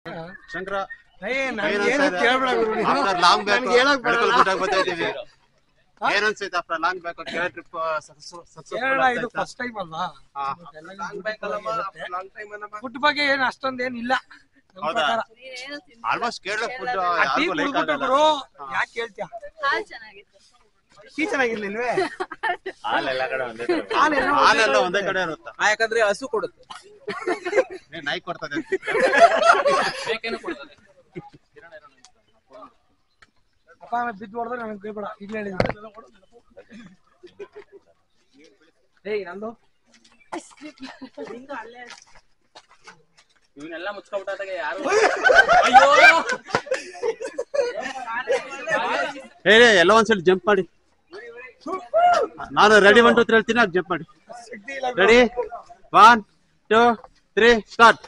ಶಂಕರ ಏ, ಏನ್ ನನ್ಗೆ ಏನೋ ಅನ್ಸ್ತಾ ಇದೆ? ಕೇಳ್ಬೇಡ ಗುರು ನೀನು. After long back ನನ್ಗೆ ಹೇಳಕ್ ಎಡಕಲ್ ಬರಲ್ಲ. ಗುಡ್ಡಕ್ಕೆ ಬರ್ತಾ ಇದೀವಿ ಏನ್ ಅನ್ಸೈತೆ after long back Kerala trip Kerala ಇದು ಫಸ್ಟ್ ಟೈಮ್ ಅಲ್ವಾ ಫುಡ್ ಬಗ್ಗೆ ಏನ್ ಅಷ್ಟೊಂದ್ ಏನಿಲ್ಲ ನಮ್ ಹೌದಾ? ಪ್ರಕಾರ. ಆಲ್ಮೋಸ್ಟ್ ಕೇರಳ ಫುಡ್ ಆ ಟೀ ಯಾರಿಗೂ ಲೈಕ್ ಕುಡ್ಬಿಟ್ಟು ಆಗಲ್ಲ ಗುರು ಯಾಕೆ ಕೇಳ್ತೀಯ ಹಾಲ್ ಚೆನ್ನಾಗಿತ್ತು ಟೀ ಚೆನ್ನಾಗಿರ್ಲಿಲ್ವೇ ಹಾಲೆಲ್ಲ ಕಡೆ ಒಂದೇ ತರ. ಹಾಲೆಲ್ಲ ಒಂದೇ ಹಾಲೆಲ್ಲ ತರ ಒಂದೇ ಇರುತ್ತೆ. ಕಡೆ ಇರುತ್ತಾ ಆ, ಯಾಕಂದ್ರೆ ಹಸು ಕೊಡುತ್ತೆ ಏ, ನಾಯಿ ಕೊಡ್ತದೆ ಅಂತ. ಅಪ್ಪ ಆಮೇಲೆ ಬಿದ್ದು ಹೊಡೆದ್ರೆ ನನಗೆ ಕೇಳ್ಬೇಡ ಈಗಲೇ ಹೇಳಿದ್ರು ಏಯ್ ನಂದು ಇವನ್ನೆಲ್ಲ ಮುಚ್ಕೊಬಿಟ್ಟಾಗ ಯಾರು ಏ ಏ, ಎಲ್ಲ ಒಂದ್ಸಲ ಜಂಪ್ ಮಾಡಿ ನಾನು ರೆಡಿ ಒನ್ ಟು ತ್ರೀ ಹೇಳ್ತೀನಿ ಅದು ಜಂಪ್ ಮಾಡಿ ಶಕ್ತಿ ಇಲ್ಲ ready one two three start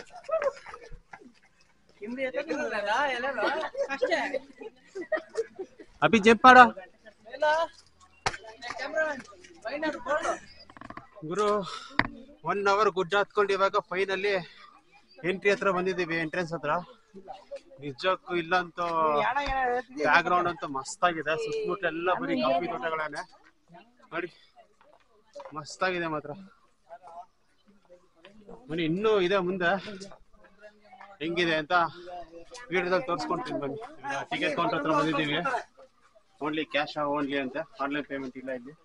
Abhi jump ಮಾಡ ಗುರು ಒನ್ ಅವರ್ ಗುಡ್ಡ ಹತ್ಕೊಂಡು ಇವಾಗ ಫೈನಲ್ಲಿ ಎಂಟ್ರಿ ಹತ್ರ ಬಂದಿದ್ದೀವಿ ಎಂಟ್ರೆನ್ಸ್ ಹತ್ರ ನಿಜಕ್ಕೂ ಇಲ್ಲಂತೂ ಯಾಣ ಏನ ಹೇಳ್ತಿದ್ಯಾ? ಬ್ಯಾಕ್ ಗ್ರೌಂಡ್ ಅಂತೂ ಮಸ್ತಾಗಿದೆ ಸುತ್ತಮುತ್ತ ಬರೀ ಕಾಫಿ ತೋಟಗಳೇನೆ ನೋಡಿ ಮಸ್ತಾಗಿದೆ ಮಾತ್ರ ಬನ್ನಿ ಇನ್ನೂ ಇದೆ ಮುಂದೆ ಹೆಂಗಿದೆ ಅಂತ ವಿಡಿಯೋದಲ್ಲಿ ತೋರಿಸ್ಕೊಂತೀನಿ ಬನ್ನಿ ಟಿಕೆಟ್ ಕೌಂಟರ್ ಹತ್ರ ಬಂದಿದ್ದೀವಿ ಓನ್ಲಿ ಕ್ಯಾಶ್ ಓನ್ಲಿ ಅಂತ ಆನ್ಲೈನ್ ಪೇಮೆಂಟ್ ಇಲ್ಲ ಇಲ್ಲಿ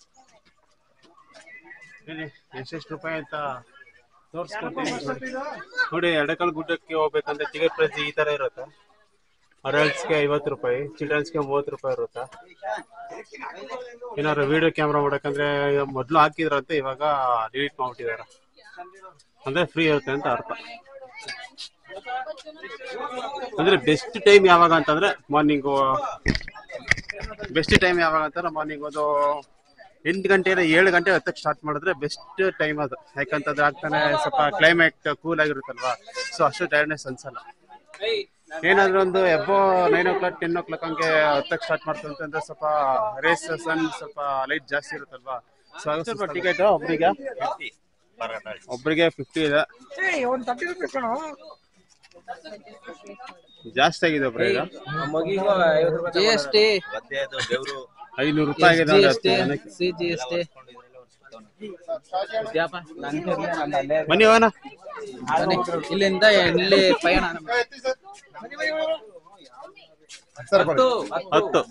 ಇಲ್ಲಿ ಎಷ್ಟೆಷ್ಟು ರೂಪಾಯಿ ಅಂತ ತೋರಿಸ್ಕೊಡ್ತೀನಿ ನೋಡಿ. ನೋಡಿ ಎಡಕಲ್ ಗುಡ್ಡಕ್ಕೆ ಹೋಗ್ಬೇಕಂದ್ರೆ ಟಿಕೆಟ್ ಪ್ರೈಸ್ ಈ ತರ ಇರುತ್ತೆ ಅಡಲ್ಟ್ಸ್ಗೆ ಐವತ್ತು ರೂಪಾಯಿ ಚಿಲ್ಡ್ರನ್ಸ್ಗೆ ಮೂವತ್ತು ರೂಪಾಯಿ ಇರುತ್ತೆ ಏನಾದ್ರು ವಿಡಿಯೋ ಕ್ಯಾಮ್ರಾ ಮಾಡಕಂದ್ರೆ ಮೊದಲು ಹಾಕಿದ್ರಂತೆ ಇವಾಗ ಡಿಲೀಟ್ ಮಾಡ್ಬಿಟ್ಟಿದ್ದಾರೆ ಅಂದ್ರೆ ಫ್ರೀ ಇರುತ್ತೆ ಅಂತ ಅರ್ಥ ಅಂದ್ರೆ ಬೆಸ್ಟ್ ಟೈಮ್ ಯಾವಾಗ ಅಂತಂದ್ರೆ ಮಾರ್ನಿಂಗ್ ಬೆಸ್ಟ್ ಟೈಮ್ ಯಾವಾಗ ಅಂತಂದ್ರೆ ಮಾರ್ನಿಂಗ್ ಒಂದು ಎಂಟು ಗಂಟೆ ಏಳು ಗಂಟೆ ಹೊತ್ತಕ್ಕೆ ಸ್ಟಾರ್ಟ್ ಮಾಡಿದ್ರೆ ಬೆಸ್ಟ್ ಟೈಮ್ ಅದು ಯಾಕಂತಂದ್ರೆ ಆಗ್ತಾನೆ ಸ್ವಲ್ಪ ಕ್ಲೈಮೇಟ್ ಕೂಲ್ ಆಗಿರುತ್ತಲ್ವಾ ಸೊ ಅಷ್ಟು ಟೈರ್ಡ್ನೆಸ್ ಅನ್ಸಲ್ಲ ಏನಾದ್ರೂ ಒಂದು ಎಬ್ಬೋ nine o'clock ten o'clock ಹಂಗೆ ಹತ್ತಕ್ಕೆ ಸ್ಟಾರ್ಟ್ ಮಾಡ್ತು ಅಂದ್ರೆ ಸ್ವಲ್ಪ ರೇಸ್ ಸನ್ ಸ್ವಲ್ಪ ಲೈಟ್ ಜಾಸ್ತಿ ಇರುತ್ತಲ್ವಾ ಸೊ ಆಗ ಸ್ವಲ್ಪ ಟಿಕೆಟ್ ಒಬ್ರಿಗೆ ಒಬ್ರಿಗೆ ಫಿಫ್ಟಿ ಇದೆ ಏ, ಒಂದ್ ತರ್ಟಿ ರುಪೀಸ್ ಕಣೋ ಜಾಸ್ತಿ ಆಗಿದೆ ಒಬ್ರಿಗೆ ಮಗಿಗೂ ಐವತ್ತು ರೂಪಾಯಿ ಜಿ ಎಸ್ ಟಿ ಐನೂರು ರೂಪಾಯಿ ಆಗಿದೆ ಜಿ ಅಂದ್ರೆ ಎಸ್ ಟಿ ಹತ್ತು ಜನಕ್ಕೆ. ಸಿ ಜಿ ಎಸ್ ಟಿ ಬನ್ನಿ ಹೋಗೋಣ ಇಲ್ಲಿಂದ ಇಲ್ಲಿ ಪಯಣ ಹತ್ತು ಹತ್ತು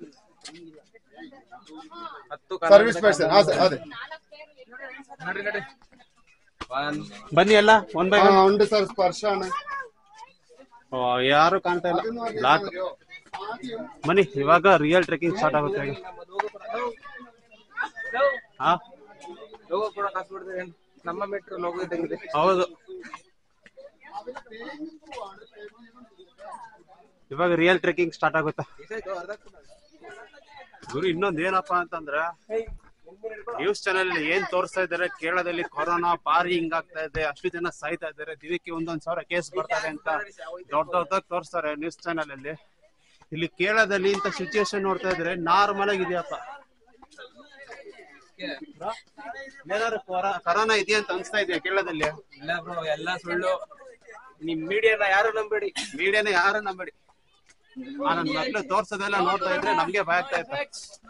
ಹತ್ತು ಸರ್ವಿಸ್ ಪರ್ಸನ್ ಹಾ ಸರ್ ಅದೇ ನಡ್ರಿ ನಡ್ರಿ ಒನ್ ಬನ್ನಿ ಎಲ್ಲ ಒನ್ ಬೈ ಹಾ ಉಂಟು ಸರ್ ಸ್ಪರ್ಶ ಅಣ್ಣ ಯಾರು ಕಾಣ್ತಾ ಇಲ್ಲ ಬ್ಲಾಕ್ ಬನ್ನಿ ಇವಾಗ ರಿಯಲ್ ಟ್ರೆಕಿಂಗ್ ಸ್ಟಾರ್ಟ್ ಆಗುತ್ತೆ ಈಗ. ಹಾ ಲೋಗೋ ಕೂಡ ಕಾಸು ಬಿಡ್ತೀವಿ ನಮ್ಮ ಮೆಟ್ರೋ ಲೋಗೋ ಇದ್ದಂಗಿದೆ ಹೌದು ಇವಾಗ ರಿಯಲ್ ಟ್ರೆಕಿಂಗ್ ಸ್ಟಾರ್ಟ್ ಆಗುತ್ತೆ ಗುರು ಇನ್ನೊಂದ್ ಏನಪ್ಪಾ ಅಂತಂದ್ರೆ ನ್ಯೂಸ್ ಚಾನೆಲ್ ಏನ್ ತೋರಿಸ್ತಾ ಇದಾರೆ ಕೇರಳದಲ್ಲಿ ಕೊರೋನಾ ಭಾರಿ ಹಿಂಗಾಗ್ತಾ ಇದೆ ಅಷ್ಟು ಜನ ಸಾಯ್ತಾ ಇದ್ದಾರೆ ದಿನಕ್ಕೆ ಒಂದೊಂದ್ ಸಾವಿರ ಕೇಸ್ ಬರ್ತಾರೆ ಅಂತ ದೊಡ್ಡ ದೊಡ್ಡದಾಗಿ ತೋರಿಸ್ತಾರೆ ನ್ಯೂಸ್ ಚಾನೆಲ್ ಅಲ್ಲಿ ಇಲ್ಲಿ ಕೇರಳದಲ್ಲಿ ಇಂತ ಸಿಚುಯೇಷನ್ ನೋಡ್ತಾ ಇದ್ರೆ ನಾರ್ಮಲ್ ಆಗಿದೆಯಪ್ಪ ಏನಾದ್ರು ಕೊರೋನಾ ಇದೆಯಾ ಅಂತ ಅನ್ಸ್ತಾ ಇದೆಯಾ ಕೇರಳದಲ್ಲಿ ಇಲ್ಲ ಬ್ರೋ ಎಲ್ಲ ಸುಳ್ಳು ನಿಮ್ ಮೀಡಿಯಾನ ಯಾರು ನಂಬೇಡಿ ಮೀಡಿಯಾನ ಯಾರು ನಂಬೇಡಿ ಆ ನನ್ ಮಕ್ಳು ತೋರ್ಸೋದೆಲ್ಲ ನೋಡ್ತಾ ಇದ್ರೆ ನಮ್ಗೆ ಭಯ ಆಗ್ತಾ ಇತ್ತು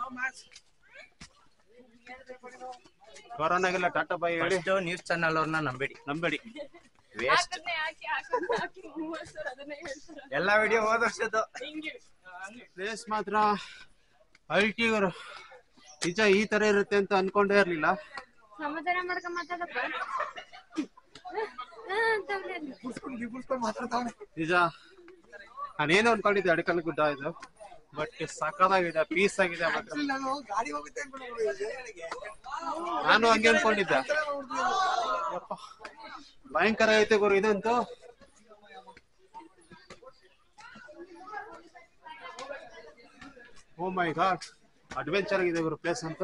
ಕೊರೋನಾಗೆಲ್ಲ ಟಾಟಾ ಬಾಯ್ ಹೇಳಿ ನ್ಯೂಸ್ ಚಾನಲ್ ಅವ್ರನ್ನ ನಂಬೇಡಿ ನಂಬೇಡಿ ಹಾಕದ್ನೇ ಹಾಕಿ ಹಾಕದ್ನೇ ಹಾಕಿ ಮೂವತ್ತು ಸಾವಿರ ಅದನ್ನೇ ಹೇಳ್ತಾರೆ ಎಲ್ಲಾ ವಿಡಿಯೋ ಹೋದ ವರ್ಷದ್ದು ಹಿಂಗೆ ಪ್ಲೇಸ್ ಮಾತ್ರ ಅಲ್ಟಿ ಗುರು ನಿಜ ಈ ತರ ಇರುತ್ತೆ ಅಂತ ಅನ್ಕೊಂಡೇ ಇರ್ಲಿಲ್ಲ ಸಮಾಧಾನ ಮಾಡ್ಕೊಂಡ್ ಮಾತಾಡಪ್ಪ ನಿಗುಳ್ಸ್ಕೊಂಡ್ ಮಾತಾಡ್ತಾವ್ನೆ ನಿಜ ನಾನೇನು ಅನ್ಕೊಂಡಿದ್ದೆ ಅಡಕಲ್ ಗುಡ್ಡ ಇದು ಬಟ್ ಸಖತ್ತಾಗಿದೆ ಪೀಸ್ ಆಗಿದೆ ಮಾತ್ರ Actually ನಾನು ಗಾಡಿ ಹೋಗುತ್ತೆ ಅನ್ಕೊಂಡಿದ್ದೀನಿ. ನಾನು ಹಂಗೆ ಅನ್ಕೊಂಡಿದ್ದೆ ಯಪ್ಪ, ಭಯಂಕರ ಐತೆ ಗುರು ಇದಂತೂ ಓ ಮೈ ಗಾಡ್ ಅಡ್ವೆಂಚರ್ ಆಗಿದೆ ಗುರು ಪ್ಲೇಸ್ ಅಂತೂ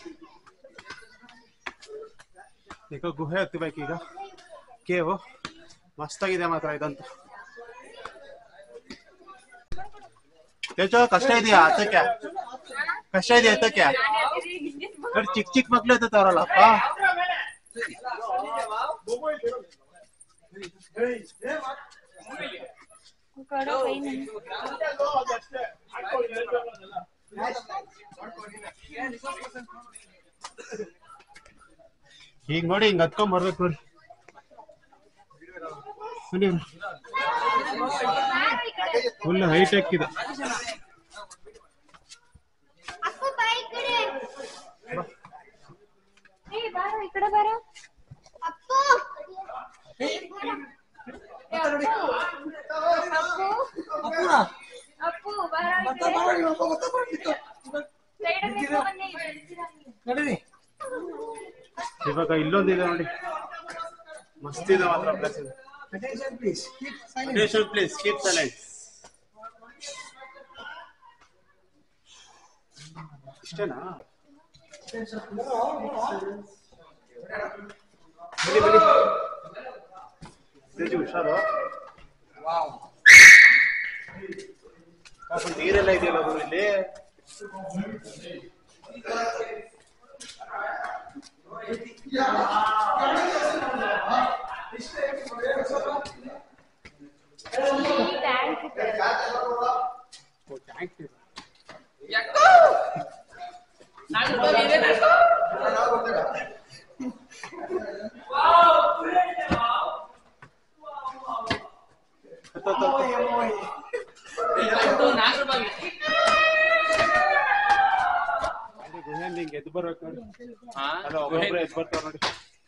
ಈಗ ಗುಹೆ ಹತ್ತಬೇಕೀಗ ಕೇವು ಮಸ್ತಾಗಿದೆ ಮಾತ್ರ ಇದಂತೂ ತೇಜು ಕಷ್ಟ ಇದೆಯಾ ಹತ್ತಕ್ಕೆ ಕಷ್ಟ ಇದೆಯಾ ಹತ್ತಕ್ಕೆ ನೋಡಿ ಚಿಕ್ಕ ಚಿಕ್ಕ ಮಕ್ಳು ಎತ್ತವ್ರಲ್ಲಪ್ಪ ಕೊಡೋ ಕೈ ನಂಗೆ. ಈಗ ನೋಡಿ ಹಿಂಗ್ ಹತ್ಕೊಂಡ್ ಬರ್ಬೇಕು ನೋಡಿ ಬನ್ನಿ ಫುಲ್ ಹೈಟೆಕ್ ಇದೆ ಅಪ್ಪು ಬಾ ಈ ಕಡೆ ಏ ಬಾರೋ ಈ ಕಡೆ ಬಾರೋ ಅಪ್ಪು ಏ, ಅಪ್ಪು ಅಪ್ಪುರ ಅಪ್ಪು ಬಾರೋ ಈ ಮತ್ತೆ ಕಡೆ. ಮಾಡಿ ಒಬ್ಬ ಮತ್ತೆ ಮಾಡಿತ್ತು Side ಅಲ್ಲಿ ನಿಂತ್ಕೊ ಬನ್ನಿ. ನಡೀರಿ ಇವಾಗ ಇಲ್ಲೊಂದಿದೆ ನೋಡಿ ಮಸ್ತ್ ಇದೆ ಮಾತ್ರ ಪ್ಲೇಸ್ ಇದು attention please keep silent Attention please, keep silence. ಇಷ್ಟೇನಾ ಬನ್ನಿ ಬನ್ನಿ ತೇಜು ಹುಷಾರು ಪಾಪ ನೀರೆಲ್ಲ ಇದೆಯಲ್ಲ ಗುರು ಇಲ್ಲಿ ಈ ಟ್ಯಾಂಕ್ ಇದೆ. ಟ್ಯಾಂಕ್ ಇದೆ ಹತ್ತು, ಹತ್ತು, ಹತ್ತು. ಅದೇ ಗುಹೆಯಿಂದ ಹಿಂಗ್ ಎದ್ದು ಬರ್ಬೇಕು ನೋಡಿ ಅಲ್ಲ ಒಬ್ಬೊಬ್ರು ಎದ್ದು ಬರ್ತಾವ ನೋಡಿ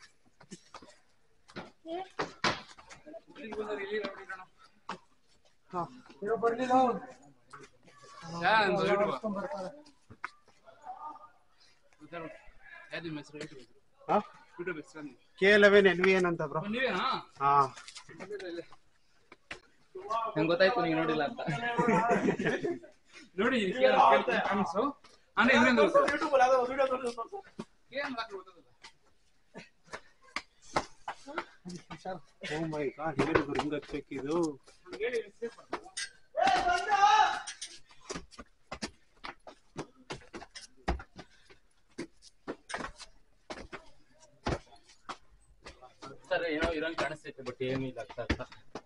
ಹಾ ಇರೋ ಬರ್ಲಿಲ್ಲ ಬರ್ತಾರೆ ಹಾ K eleven N V N ಅಂತ ಬ್ರೋ ಹಾ ನಂಗೆ ಗೊತ್ತಾಯ್ತು ನೀವು ನೋಡಿಲ್ಲ ಅಂತ ನೋಡಿ ಕಾಮಿಕ್ಸು ಅಂದ್ರೆ ಇನ್ನೊಂದು ಓ ಮೈ ಗಾಡ್ ಹೇಳಿ ಗುರು ಹಿಂಗ್ ಹತ್ಬೇಕಿದು ಸರ್ ಏನೋ ಇರಂಗ್ ಕಾಣಿಸ್ತೈತೆ ಬಟ್ ಏನು ಇಲ್ಲ ಆಗ್ತಾ ಆಗ್ತಾ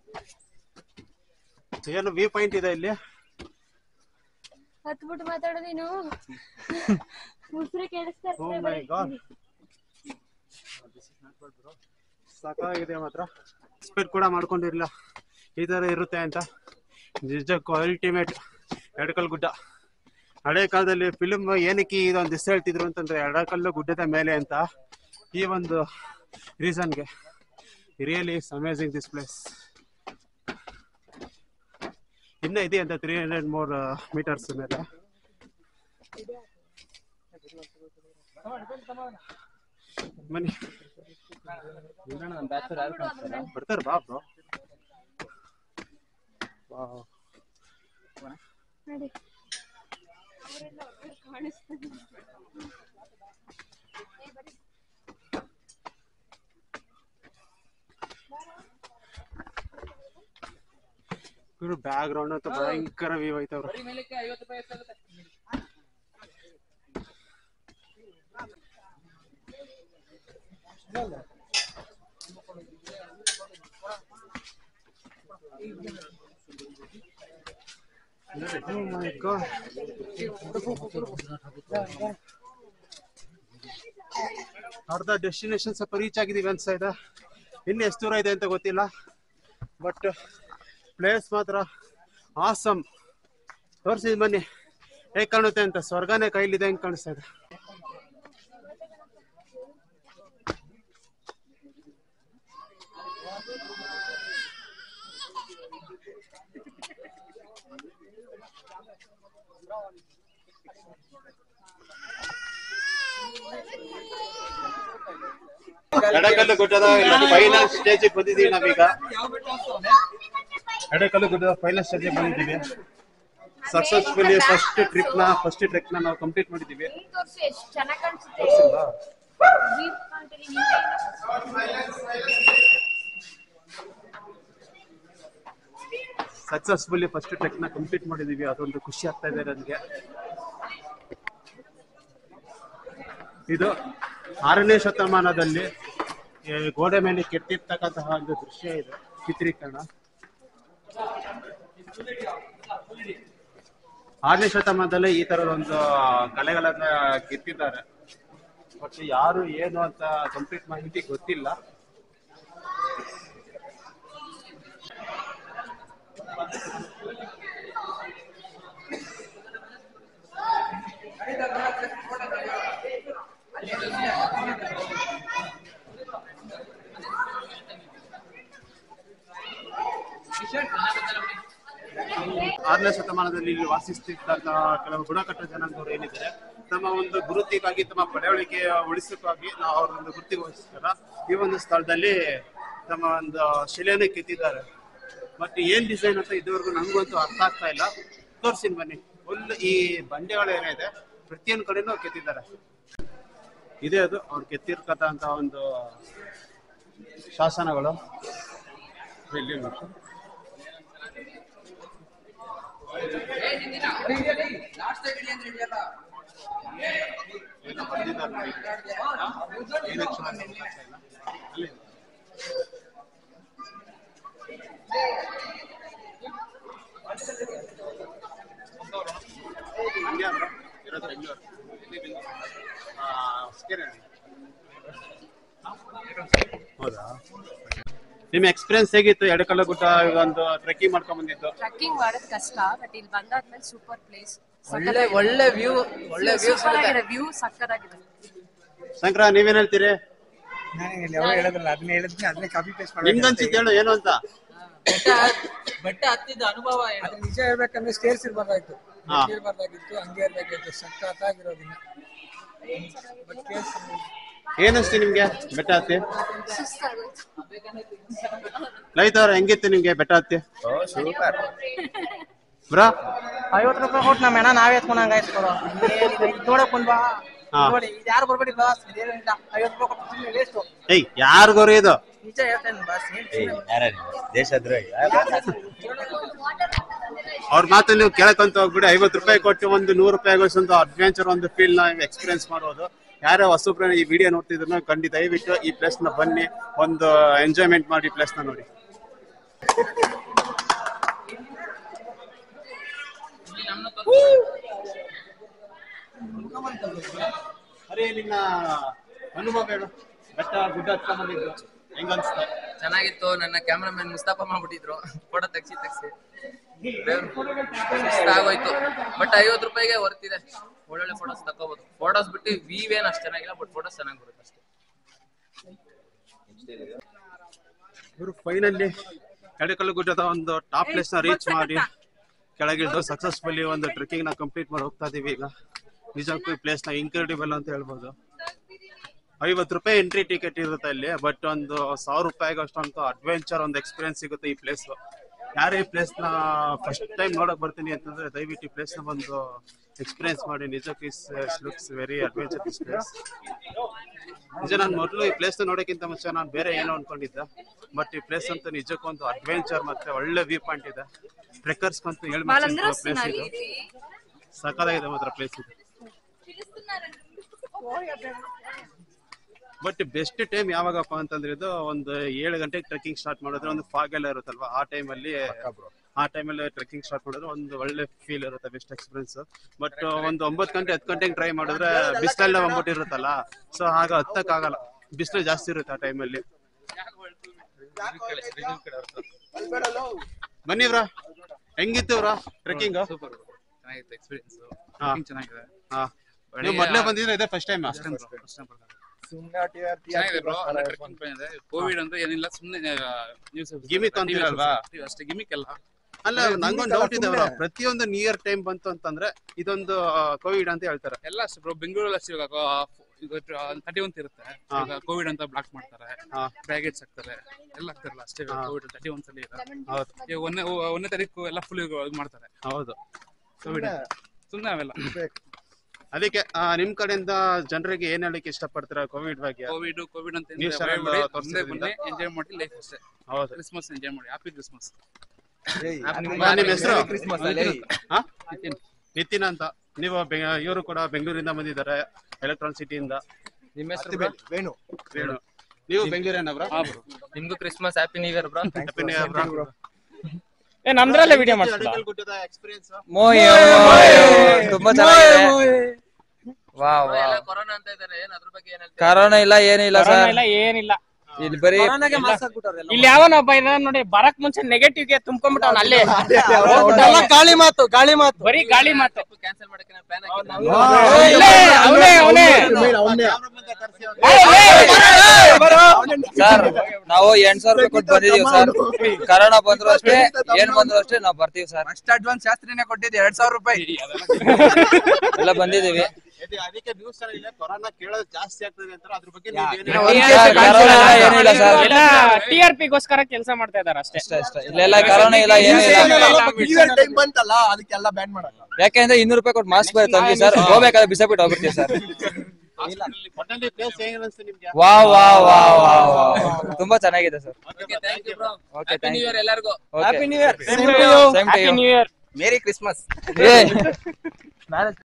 ಏನು ವಿ ಪಾಯಿಂಟ್ ಇದೆ ಇಲ್ಲಿ ಹತ್ಬಿಟ್ಟು ಮಾತಾಡೋ ನೀನು ಮುಸ್ರಿ ಕೇಳಿಸ್ತಾ ಓ ಇರ್ತದೆ ಮೈ ಬರೀ. ಗಾಡ್ ಸಾಕಾಗಿದೆ ಮಾತ್ರ ಎಕ್ಸ್ಪೆಕ್ಟ್ ಕೂಡ ಮಾಡ್ಕೊಂಡಿರ್ಲಿಲ್ಲ ಈ ತರ ಇರುತ್ತೆ ಅಂತ ನಿಜಕ್ಕೂ ಅಲ್ಟಿಮೇಟ್ ಎಡಕಲ್ ಗುಡ್ಡ ಹಳೆ ಕಾಲದಲ್ಲಿ ಫಿಲ್ಮ್ ಏನಕ್ಕೆ ಇದೊಂದು ದಿವಸ ಹೇಳ್ತಿದ್ರು ಅಂತಂದ್ರೆ ಎಡಕಲ್ಲು ಗುಡ್ಡದ ಮೇಲೆ ಅಂತ ಈ ಒಂದು ರೀಸನ್ಗೆ ರಿಯಲಿ ಅಮೇಸಿಂಗ್ ದಿಸ್ ಪ್ಲೇಸ್ ಇನ್ನ ಇದೆ ಅಂತ ತ್ರೀ ಹಂಡ್ರೆಡ್ ಮೋರ್ ಮೀಟರ್ಸ್ ಮೇಲೆ ಬನ್ನಿ ನಮ್ಮ ಬ್ಯಾಚರ್ ಯಾರು ಕಾಣಿಸ್ತಾರ ಬರ್ತಾರ ಬಾ ಬ್ರೋ ನಡಿ ಅವರೆಲ್ಲ ಒಬ್ರು ಕಾಣಿಸ್ತಾರೆ ಬ್ಯಾಕ್ ಗ್ರೌಂಡ್ ಅಂತ ಭಯಂಕರ ವ್ಯೂ ಐತವ್ರ ಬರೀ ಮೇಲಕ್ಕೆ ಐವತ್ತು ರೂಪಾಯಿ ಎಷ್ಟಾಗುತ್ತೆ Oh my god. ಅರ್ಧ ಡೆಸ್ಟಿನೇಷನ್ ಸ್ವಲ್ಪ ರೀಚ್ ಆಗಿದೀವಿ ಅನ್ಸ್ತಾ ಇದೆ ಇನ್ನು ಎಷ್ಟು ದೂರ ಇದೆ ಅಂತ ಗೊತ್ತಿಲ್ಲ ಬಟ್ ಪ್ಲೇಸ್ ಮಾತ್ರ ಆಸಮ್ ತೋರಿಸಿದ್ ಬನ್ನಿ ಹೇಗೆ ಕಾಣುತ್ತೆ ಅಂತ ಸ್ವರ್ಗನೇ ಕೈಲಿದೆ ಹೆಂಗ್ ಕಾಣಿಸ್ತಾ ಇದೆ ಎಡಕಲ್ಲು ಗುಡ್ಡದ ಫೈನಲ್ ಸ್ಟೇಜ್ ಬಂದಿದೀವಿ ನಾವೀಗ ಎಡಕಲ್ಲು ಗುಡ್ಡದ ಫೈನಲ್ ಸ್ಟೇಜ್ ಬಂದಿದ್ದೀವಿ ಸಕ್ಸಸ್ಫುಲಿ ಫಸ್ಟ್ ಟ್ರಿಪ್ ನ ಫಸ್ಟ್ ಟ್ರೆಕ್ ನ ನಾವು ಕಂಪ್ಲೀಟ್ ಮಾಡಿದೀವಿ ಹಿಂಗ್ ತೋರ್ಸು ಎಷ್ಟು ಚೆನ್ನಾಗ್ ಕಾಣಿಸುತ್ತೆ ತೋರ್ಸಿಲ್ವಾ? Jeep ಕಾಣ್ತಿದೆ, ಹಿಂದೆ ಸಕ್ಸಸ್ಫುಲಿ ಫಸ್ಟ್ ಟ್ರೆಕ್ ನ ಕಂಪ್ಲೀಟ್ ಮಾಡಿದೀವಿ ಅದೊಂದು ಖುಷಿ ಆಗ್ತಾ ಇದೆ ನನಗೆ ಇದು ಆರನೇ ಶತಮಾನದಲ್ಲಿ ಈ ಗೋಡೆ ಮೇಲೆ ಕೆತ್ತಿರ್ತಕ್ಕಂತಹ ಒಂದು ದೃಶ್ಯ ಇದೆ ಚಿತ್ರೀಕರಣ ಆರನೇ ಶತಮಾನದಲ್ಲಿ ಈ ತರದ ಒಂದು ಕಲೆಗಳನ್ನ ಕೆತ್ತಿದ್ದಾರೆ ಬಟ್ ಯಾರು ಏನು ಅಂತ ಕಂಪ್ಲೀಟ್ ಮಾಹಿತಿ ಗೊತ್ತಿಲ್ಲ ಆರನೇ ಶತಮಾನದಲ್ಲಿ ಇಲ್ಲಿ ವಾಸಿಸ್ತಿದ್ದಂತ ಕೆಲವು ಗುಣಕಟ್ಟ ಜನಾಂಗದವರು ಏನಿದ್ದಾರೆ ತಮ್ಮ ಒಂದು ಗುರುತಿಗಾಗಿ ತಮ್ಮ ಪಳೆವಳಿಕೆ ಉಳಿಸಕ್ಕಾಗಿ ನಾವು ಅವರ ಒಂದು ಗುರುತಿಗೋಸ್ಕರ ಈ ಒಂದು ಸ್ಥಳದಲ್ಲಿ ತಮ್ಮ ಒಂದು ಶಿಲೆಯನ್ನು ಕೆತ್ತಿದ್ದಾರೆ ಮತ್ತೆ ಏನ್ ಡಿಸೈನ್ ಅಂತ ಇದುವರೆಗೂ ನಂಗಂತೂ ಅರ್ಥ ಆಗ್ತಾ ಇಲ್ಲ ತೋರ್ಸಿನ್ ಬನ್ನಿ ಒಂದು ಈ ಬಂಡೆಗಳು ಏನಿದೆ ಪ್ರತಿಯೊಂದು ಕಡೆನೂ ಕೆತ್ತಿದ್ದಾರೆ ಇದೇ ಅದು ಅವ್ರು ಕೆತ್ತಿರ್ತಕ್ಕಂಥ ಒಂದು ಶಾಸನಗಳು ಇಲ್ಲಿ ಉಂಟು. ಏನೋ ಬರ್ದಿದ್ದಾರೆ ನೋಡಿ. ಏನ್ ಅಕ್ಷರ ಅಂತ ಗೊತ್ತಾಗ್ತಾ ಇಲ್ಲ. ಅಲ್ಲಿ. ಹಂಗೆ ಅಲ್ವಾ? ಇರೋದು ಬೆಂಗಳೂರು. ಇಲ್ಲಿ ಬೆಂಗಳೂರು. ಆ, ಹೊಸಕೆರೆ. ಹೌದಾ ನಿಮ್ಮ ಎಕ್ಸ್ಪೀರಿಯನ್ಸ್ ಹೇಗಿತ್ತು ಎಡಕಲ್ಲ ಗುಡ್ಡ ಒಂದು ಟ್ರೆಕ್ಕಿಂಗ್ ಮಾಡ್ಕೊಂಡ್ ಬಂದಿದ್ದು ಟ್ರಕ್ಕಿಂಗ್ ಮಾಡೋದ್ ಕಷ್ಟ ಬಟ್ ಇಲ್ಲಿ ಬಂದಾದ್ಮೇಲೆ ಸೂಪರ್ ಪ್ಲೇಸ್ ಒಳ್ಳೆ ಒಳ್ಳೆ ವ್ಯೂ ಒಳ್ಳೆ ವ್ಯೂ ಸೂಪರ್ ಆಗಿದೆ ವ್ಯೂ ಸಕ್ಕದಾಗಿದೆ ಶಂಕರ ನೀವೇನ್ ಹೇಳ್ತೀರಿ ನಾನು ಯಾವ ಹೇಳೋದಿಲ್ಲ ಅದನ್ನ ಹೇಳಿದ್ನಿ ಅದನ್ನೇ ಕಾಪಿ ಪೇಸ್ಟ್ ನಿಮ್ಗನ್ಸಿತ್ತು ಹೇಳು ಏನು ಅಂತ ಬೆಟ್ಟ ಬೆಟ್ಟ ಹತ್ತಿದ ಅನುಭವ ಏನು ಅದ್ರ ನಿಜ ಹೇಳ್ಬೇಕಂದ್ರೆ ಸ್ಟೇರ್ಸ್ ಇರ್ಬಾರ್ದಾಯ್ತು ಹಾ. ಇರ್ಬಾರ್ದಾಗಿತ್ತು ಹಂಗೆ ಇರ್ಬೇಕಾಯ್ತು ಸಖತ್ತಾಗಿರೋದಿನ ಬಟ್ ಕೇಸ್ ಏನ್ ಅನ್ಸ್ತಿ ನಿಮ್ಗೆ ಬೆಟ್ಟ ಹತ್ತಿ ಲೈತ್ ಅವ್ರ ಹೆಂಗಿತ್ತು ನಿಮ್ಗೆ ಬೆಟ್ಟ ಹತ್ತಿ ಬ್ರಾ ಐವತ್ತು ರೂಪಾಯಿ ಕೊಟ್ಟು ನಮ್ಮ ಅಣ್ಣ ನಾವೇ ಎತ್ಕೊಂಡಂಗ ಆಯ್ತು ಕೊಡು ನೋಡಕ್ ಬಂದ್ ಬಾ ಹಾ. ನೋಡಿ ಇದು ಯಾರು ಬರ್ಬೇಡಿ ಬಾಸ್ ಇದೇನಿಲ್ಲ ಐವತ್ತು ರೂಪಾಯಿ ಕೊಟ್ಟು ಸುಮ್ಮನೆ ವೇಸ್ಟ್ ಏಯ್ ಯಾರಿಗೋರು ಇದು ನಿಜ ಹೇಳ್ತೇನೆ ಬಾಸ್ ಏನ್ ದೇಶದ್ರೋಹಿ ಅವ್ರ ಮಾತು ನೀವು ಕೇಳಕ್ಕಂತ ಹೋಗ್ಬಿಡಿ ಐವತ್ತು ರೂಪಾಯಿ ಕೊಟ್ಟು ಒಂದು ನೂರು ರೂಪಾಯಿ ಒಂದು ಅಡ್ವೆಂಚರ್ ಒಂದು ಫೀಲ್ ನ ಎಕ್ಸ್ಪೀರಿಯನ್ಸ್ ಮಾಡೋದು ಯಾರೋ ಹೊಸಬ್ರು ಈ ವಿಡಿಯೋ ನೋಡ್ತಿದ್ರು ಖಂಡಿತ ದಯವಿಟ್ಟು ಈ ಪ್ಲೇಸ್ ನ ಬನ್ನಿ ಒಂದು ಎಂಜಾಯ್ಮೆಂಟ್ ಮಾಡಿ ಪ್ಲೇಸ್ ನ ನೋಡಿ ಅರೇ ನಿನ್ನ ಅನುಭವ ಹೇಳು ಬೆಟ್ಟ ಗುಡ್ಡ ಹತ್ಕೊಂಡ್ ಬಂದಿದ್ದು ಹೆಂಗ ಅನ್ಸ್ತ ಚೆನ್ನಾಗಿತ್ತು ನನ್ನ ಕ್ಯಾಮ್ರಾಮನ್ ಮುಸ್ತಾಫ ಮಾಡ್ಬಿಟ್ಟಿದ್ರು ಫೋಟೋ ತೆಗ್ಸಿ ತೆಗ್ಸಿ ಆಗೋಯ್ತು ಬಟ್ ಐವತ್ತು ರೂಪಾಯಿಗೆ ವರ್ತಿದೆ ಒಳ್ಳೊಳ್ಳೆ ಫೋಟೋಸ್ ತಕೋಬಹುದು ಫೋಟೋಸ್ ಬಿಟ್ಟು ವೀವ್ ಏನ್ ಅಷ್ಟು ಚೆನ್ನಾಗಿಲ್ಲ ಬಟ್ ಫೋಟೋಸ್ ಚೆನ್ನಾಗಿ ಬರುತ್ತೆ ಅಷ್ಟೇ ಇವರು ಫೈನಲಿ ಎಡಕಲ್ಲು ಗುಡ್ಡದ ಒಂದು ಟಾಪ್ ಪ್ಲೇಸ್ ನ ರೀಚ್ ಮಾಡಿ ಕೆಳಗಿಳಿದು ಸಕ್ಸಸ್ಫುಲಿ ಒಂದು ಟ್ರೆಕ್ಕಿಂಗ್ ನ ಕಂಪ್ಲೀಟ್ ಮಾಡಿ ಹೋಗ್ತಾ ಇದೀವಿ ಈಗ ನಿಜಕ್ಕೂ ಈ ಪ್ಲೇಸ್ ನ ಇನ್ಕ್ರೆಡಿಬಲ್ ಅಂತ ಹೇಳ್ಬೋದು ಐವತ್ತು ರೂಪಾಯಿ ಎಂಟ್ರಿ ಟಿಕೆಟ್ ಇರುತ್ತೆ ಇಲ್ಲಿ ಬಟ್ ಒಂದು ಸಾವಿರ ರೂಪಾಯಿಗೆ ಅಷ್ಟೊಂದು ಅಡ್ವೆಂಚರ್ ಒಂದು ಎಕ್ಸ್ಪೀರಿಯನ್ಸ್ ಸಿಗುತ್ತೆ ಈ ಪ್ಲೇಸ್ ಯಾರೇ ಈ ಪ್ಲೇಸ್ ನ ಫಸ್ಟ್ ಟೈಮ್ ನೋಡಕ್ ಬರ್ತೀನಿ ಅಂತಂದ್ರೆ ದಯವಿಟ್ಟು ಈ ಪ್ಲೇಸ್ ನ ಒಂದು ಎಕ್ಸ್ಪೀರಿಯನ್ಸ್ ಮಾಡಿ ನಿಜಕ್ಕೂ is looks very adventure this place ನಿಜ ನಾನು ಮೊದಲು ಈ ಪ್ಲೇಸ್ ನೋಡೋಕ್ಕಿಂತ ಮುಂಚೆ ನಾನು ಬೇರೆ ಏನೋ ಅನ್ಕೊಂಡಿದ್ದೆ ಬಟ್ ಈ ಪ್ಲೇಸ್ ಅಂತೂ ನಿಜಕ್ಕೂ ಒಂದು ಅಡ್ವೆಂಚರ್ ಮತ್ತೆ ಒಳ್ಳೆ ವ್ಯೂ ಪಾಯಿಂಟ್ ಇದೆ ಟ್ರೆಕ್ಕರ್ಸ್ ಅಂತೂ ಹೇಳಿ వాళ్ళందరూ ಪ್ಲೇಸ್ వస్తున్నారు ಇದು ఇది ಸಕ್ಕದಾಗಿದೆ ಮಾತ್ರ ಪ್ಲೇಸ್ ಇದು ಬಟ್ ಬೆಸ್ಟ್ ಟೈಮ್ ಯಾವಾಗಪ್ಪ ಅಂತಂದ್ರೆ ಇದು ಒಂದು ಏಳು ಗಂಟೆಗೆ ಟ್ರೆಕ್ಕಿಂಗ್ ಸ್ಟಾರ್ಟ್ ಮಾಡಿದ್ರೆ ಒಂದು ಫಾಗ್ ಎಲ್ಲ ಇರುತ್ತಲ್ವಾ ಆ ಟೈಮಲ್ಲಿ ಆ ಟೈಮಲ್ಲಿ ಟ್ರೆಕ್ಕಿಂಗ್ ಸ್ಟಾರ್ಟ್ ಮಾಡಿದ್ರೆ ಒಂದು ಒಳ್ಳೆ ಫೀಲ್ ಇರುತ್ತೆ ಬೆಸ್ಟ್ ಎಕ್ಸ್ಪೀರಿಯನ್ಸ್ ಬಟ್ ಒಂದು ಒಂಬತ್ತು ಗಂಟೆ ಹತ್ತು ಗಂಟೆಗೆ ಟ್ರೈ ಮಾಡಿದ್ರೆ ಬಿಸಿಲೆಲ್ಲ ಬಂದ್ಬಿಟ್ಟಿರುತ್ತಲ್ಲ ಸೊ ಆಗ ಹತ್ತಕ್ಕಾಗಲ್ಲ ಬಿಸಿಲು ಜಾಸ್ತಿ ಇರುತ್ತೆ ಆ ಟೈಮಲ್ಲಿ ಬನ್ನಿ ಬ್ರಾ ಹೆಂಗಿತ್ತು ಬ್ರಾ ಟ್ರೆಕ್ಕಿಂಗ್ ಸೂಪರ್ ಚೆನ್ನಾಗಿತ್ತು ಎಕ್ಸ್ಪೀರಿಯನ್ಸ್ ಹಾ. ಚೆನ್ನಾಗಿದೆ ಹಾ ನೀವು ಮೊದಲೇ ಬಂದಿದ್ರೆ ಇದೆ ಫಸ್ಟ್ ಟೈಮ್ ಚೆನ್ನಾಗಿದೆ ಬ್ರೋ ಟ್ರೆಕ್ಕಿಂಗ್ ಇದೆ ಕೋವಿಡ್ ಅಂತ ಏನಿಲ್ಲ ಸುಮ್ಮನೆ ನ್ಯೂಸ್ Gimmick ಅಂತೀರಲ್ವಾ? ಅಷ್ಟೇ ಗಿಮಿಕ್ ಎಲ್ಲ ಅಲ್ಲ ನಂಗೊಂದು ಡೌಟ್ ಇದೆ ಬ್ರೋ ಪ್ರತಿಯೊಂದು ನ್ಯೂ ಇಯರ್ ಟೈಮ್ ಬಂತು ಅಂತಂದ್ರೆ ಇದೊಂದು ಕೋವಿಡ್ ಅಂತ ಹೇಳ್ತಾರೆ ಎಲ್ಲ ಅಷ್ಟೇ ಬ್ರೋ ಬೆಂಗಳೂರಲ್ಲಿ ಅಷ್ಟೇ ಇವಾಗ ತರ್ಟಿ ಒಂತ್ ಇರುತ್ತೆ ಹಾ. ಈಗ ಕೋವಿಡ್ ಅಂತ ಬ್ಲಾಕ್ ಮಾಡ್ತಾರೆ ಹಾ. ಬ್ಯಾಗೇಜ್ ಹಾಕ್ತಾರೆ ಎಲ್ಲ ಹಾಕ್ತಾರಲ್ಲ ಅಷ್ಟೇ ಹಾ. ಕೋವಿಡ್ ತರ್ಟಿ ಒಂದ್ ಸಲ ಇದೆ ಹೌದು ಈಗ ಒಂದನೇ ಒಂದನೇ ತಾರೀಕು ಎಲ್ಲ ಫುಲ್ ಇದು ಮಾಡ್ತಾರೆ ಹೌದು ಕೋವಿಡ್ ಸುಮ್ಮನೆ ಅವೆಲ್ಲ ಅದಕ್ಕೆ ಆ, ನಿಮ್ ಕಡೆಯಿಂದ ಜನರಿಗೆ ಏನ್ ಹೇಳಲಿಕ್ಕೆ ಇಷ್ಟಪಡ್ತೀರಾ ಕೋವಿಡ್ ಬಗ್ಗೆ ಕೋವಿಡ್ ಕೋವಿಡ್ ಅಂತ News channel ಮುಂದೆ ತೋರ್ಸಿದ್ರಿಂದ. ಬನ್ನಿ ಎಂಜಾಯ್ ಮಾಡಿ ಲೈಫ್ ಅಷ್ಟೇ ಹೌದು ಕ್ರಿಸ್ಮಸ್ ಎಂಜಾಯ್ ಮಾಡಿ ಹ್ಯಾಪಿ ಕ್ರಿಸ್ಮಸ್ ನಿಮ್ಮ ಹೆಸರು ಹಾ? ನಿತಿನ್ ಅಂತ ನೀವು ಇವರು ಕೂಡ ಬೆಂಗಳೂರಿಂದ ಬಂದಿದ್ದಾರೆ ಎಲೆಕ್ಟ್ರಾನಿಕ್ ಸಿಟಿಯಿಂದ ನಿಮ್ಮ ಹೆಸರು bro? ವೇಣು ನೀವು ಬೆಂಗಳೂರೇನ ಬ್ರೋ ನಿಮ್ಗೂ Christmas happy new year bro happy new year bro ಏ ನಮ್ದ್ರಲ್ಲೇ ವಿಡಿಯೋ ಮಾಡ್ಸಲ್ಲ ಎಕ್ಸ್ಪೀರಿಯನ್ಸ್ ತುಂಬಾ ಚೆನ್ನಾಗಿದೆ ವಾ ವಾ ಎಲ್ಲ ಕೊರೋನಾ ಅಂತ ಇದಾರೆ ಏನ್ ಅದ್ರ ಬಗ್ಗೆ ಏನ್ ಹೇಳ್ತೀರಾ ಕರೋನಾ ಇಲ್ಲ ಏನಿಲ್ಲ ಕೊರೋನಾ ಸರ್ ಇಲ್ಲ ಏನಿಲ್ಲ ಇಲ್ಲಿ ಬರೀ ಇಲ್ಲಿ ಯಾವನ ಒಬ್ಬ ಇದಾನ ನೋಡಿ ಬರಕ್ ಮುಂಚೆ ನೆಗೆಟಿವ್ ಗೆ ತುಂಬ್ಕೊಂಡ್ಬಿಟ್ಟವನ್ ಅಲ್ಲೇ ಗಾಳಿ ಮಾತು ಗಾಳಿ ಮಾತು ಬರೀ ಗಾಳಿ ಮಾತು ಕ್ಯಾನ್ಸಲ್ ಮಾಡಕ್ಕೆ ನಾನು ಪ್ಲಾನ್ ಹಾಕಿದ್ದೆ ಇಲ್ಲೇ, ಅವ್ನೇ ಅವನೇ ಸರ್ ನಾವು ಎಂಟ್ ಸಾವಿರ ರೂಪಾಯಿ ಕೊಟ್ಟು ಬಂದಿದೀವಿ ಸರ್ ಕರೋನಾ ಬಂದ್ರು ಅಷ್ಟೇ ಏನ್ ಬಂದ್ರು ಅಷ್ಟೇ ನಾವು ಬರ್ತೀವಿ ಸರ್ ಅಷ್ಟು ಅಡ್ವಾನ್ಸ್ ಶಾಸ್ತ್ರಿನೇ ಕೊಟ್ಟಿದ್ದು ಎರಡ್ ಸಾವಿರ ರೂಪಾಯಿ ಎಲ್ಲ ಬಂದಿದೀವಿ ಅದಕ್ಕೆ ನ್ಯೂಸ್ ಚಾನಲ್ ಕೊರೋನಾ ಕೇಳೋದು ಜಾಸ್ತಿ ಆಗ್ತದೆ ಅಂತ ಅದ್ರ ಬಗ್ಗೆ ಸರ್, ಕರೋನಾ ಇಲ್ಲ, ಏನಿಲ್ಲ ಸರ್ ಎಲ್ಲ ಟಿ ಆರ್ ಪಿ ಗೋಸ್ಕರ ಕೆಲಸ ಮಾಡ್ತಾ ಇದಾರೆ ಅಷ್ಟೇ ಅಷ್ಟೇ ಅಷ್ಟೇ ಇಲ್ಲೆಲ್ಲ ಕರೋನಾ ಇಲ್ಲ ಏನಿಲ್ಲ ಟೈಮ್ ಬಂತಲ್ಲ ಅದಕ್ಕೆಲ್ಲ ಬ್ಯಾನ್ ಮಾಡಲ್ಲ ಯಾಕೆಂದ್ರೆ ಇನ್ನೂರು ರೂಪಾಯಿ ಕೊಟ್ಟು ಮಾಸ್ಕ್ ಬೇರೆ ತಂದ್ವಿ ಸರ್ ಹೋಗ್ಬೇಕಾದ್ರೆ ಬಿಸಾಬಿಟ್ಟು ಹೋಗ್ಬಿಡ್ತೀವಿ ಸರ್ ಒಟ್ಟಲ್ಲಿ ಪ್ಲೇಸ್ ಹೆಂಗ್ ಅನಿಸ್ತು ನಿಮ್ಗೆ ವಾ ವಾ ವಾ ವಾ ವಾ ತುಂಬಾ ಚೆನ್ನಾಗಿದೆ sir okay thank you bro okay happy thank new you year ಎಲ್ಲರಿಗೂ okay new year Same to happy you. New year merry Christmas ಏ